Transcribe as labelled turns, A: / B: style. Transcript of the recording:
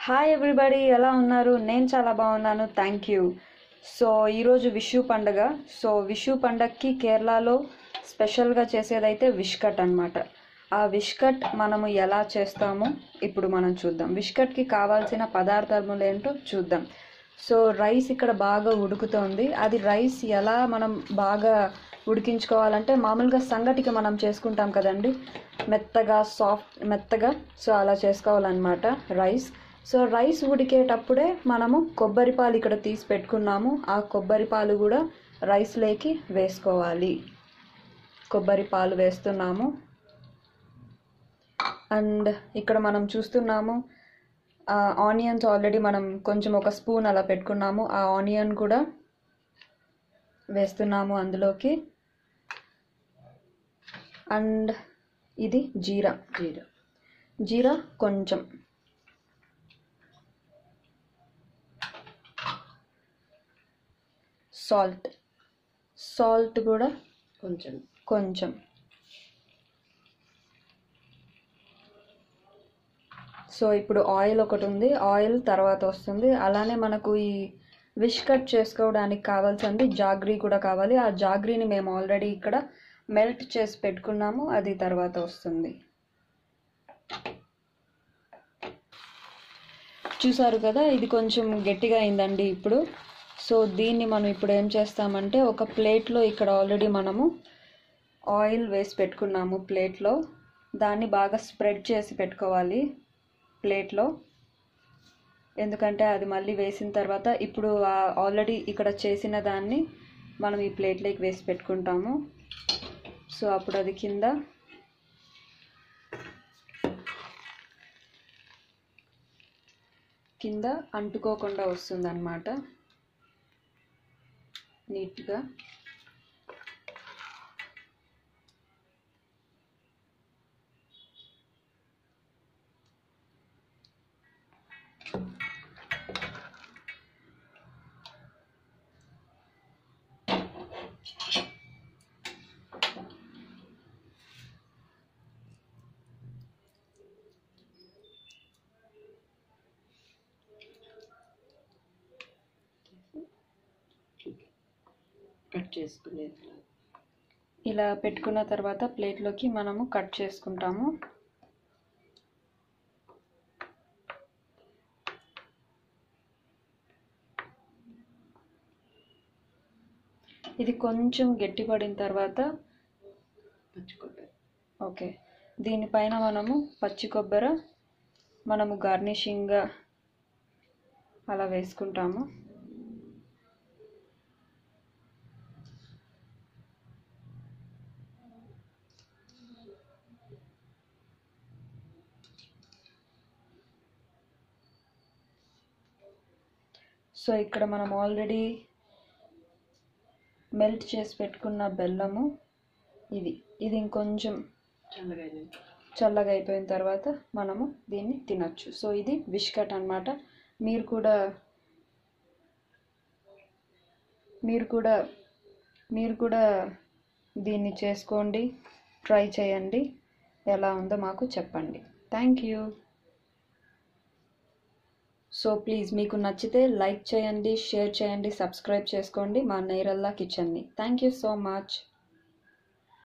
A: hi everybody ఎలా ఉన్నారు నేను చాలా బాగున్నాను థ్యాంక్ యూ సో ఈరోజు విషు పండగ సో విషు పండగకి కేరళలో స్పెషల్గా చేసేదైతే విష్కట్ అన్నమాట ఆ విష్కట్ మనము ఎలా చేస్తామో ఇప్పుడు మనం చూద్దాం విష్కట్కి కావాల్సిన పదార్థములు ఏంటో చూద్దాం సో రైస్ ఇక్కడ బాగా ఉడుకుతోంది అది రైస్ ఎలా మనం బాగా ఉడికించుకోవాలంటే మామూలుగా సంగటికి మనం చేసుకుంటాం కదండి మెత్తగా సాఫ్ట్ మెత్తగా సో అలా చేసుకోవాలన్నమాట రైస్ సో రైస్ ఉడికేటప్పుడే మనము కొబ్బరి పాలు ఇక్కడ తీసి పెట్టుకున్నాము ఆ కొబ్బరి పాలు కూడా రైస్లోకి వేసుకోవాలి కొబ్బరి పాలు వేస్తున్నాము అండ్ ఇక్కడ మనం చూస్తున్నాము ఆనియన్స్ ఆల్రెడీ మనం కొంచెం ఒక స్పూన్ అలా పెట్టుకున్నాము ఆ ఆనియన్ కూడా వేస్తున్నాము అందులోకి అండ్ ఇది జీరా
B: జీరా
A: జీరా కొంచెం సాల్ట్ సాల్ట్ కూడా
B: కొంచెం
A: కొంచెం సో ఇప్పుడు ఆయిల్ ఒకటి ఉంది ఆయిల్ తర్వాత వస్తుంది అలానే మనకు ఈ విష్ కట్ చేసుకోవడానికి కావాల్సింది జాగ్రీ కూడా కావాలి ఆ జాగ్రీని మేము ఆల్రెడీ ఇక్కడ మెల్ట్ చేసి పెట్టుకున్నాము అది తర్వాత వస్తుంది చూసారు కదా ఇది కొంచెం గట్టిగా అయిందండి ఇప్పుడు సో దీన్ని మనం ఇప్పుడు ఏం చేస్తామంటే ఒక ప్లేట్లో ఇక్కడ ఆల్రెడీ మనము ఆయిల్ వేసి పెట్టుకున్నాము ప్లేట్లో దాన్ని బాగా స్ప్రెడ్ చేసి పెట్టుకోవాలి ప్లేట్లో ఎందుకంటే అది మళ్ళీ వేసిన తర్వాత ఇప్పుడు ఆల్రెడీ ఇక్కడ చేసిన దాన్ని మనం ఈ ప్లేట్లోకి వేసి పెట్టుకుంటాము సో అప్పుడు అది కింద కింద అంటుకోకుండా వస్తుందన్నమాట నీట్గా
B: కట్ చేసుకునేది
A: ఇలా పెట్టుకున్న తర్వాత ప్లేట్లోకి మనము కట్ చేసుకుంటాము ఇది కొంచెం గట్టిపడిన తర్వాత
B: పచ్చి కొబ్బరి
A: ఓకే దీనిపైన మనము పచ్చి కొబ్బరి మనము గార్నిషింగ్గా అలా వేసుకుంటాము సో ఇక్కడ మనం ఆల్రెడీ మెల్ట్ చేసి పెట్టుకున్న బెల్లము ఇది ఇది ఇంకొంచెం
B: చల్లగా అయినాక
A: చల్లగా అయిపోయిన తర్వాత మనము దీన్ని తినొచ్చు సో ఇది బిస్కట్ అన్నమాట మీరు కూడా మీరు కూడా మీరు కూడా దీన్ని చేసుకోండి ట్రై చేయండి ఎలా ఉందో మాకు చెప్పండి థ్యాంక్ యూ సో ప్లీజ్ మీకు నచ్చితే లైక్ చేయండి షేర్ చేయండి సబ్స్క్రైబ్ చేసుకోండి మా నైరల్లా కిచెన్ని థ్యాంక్ యూ సో మచ్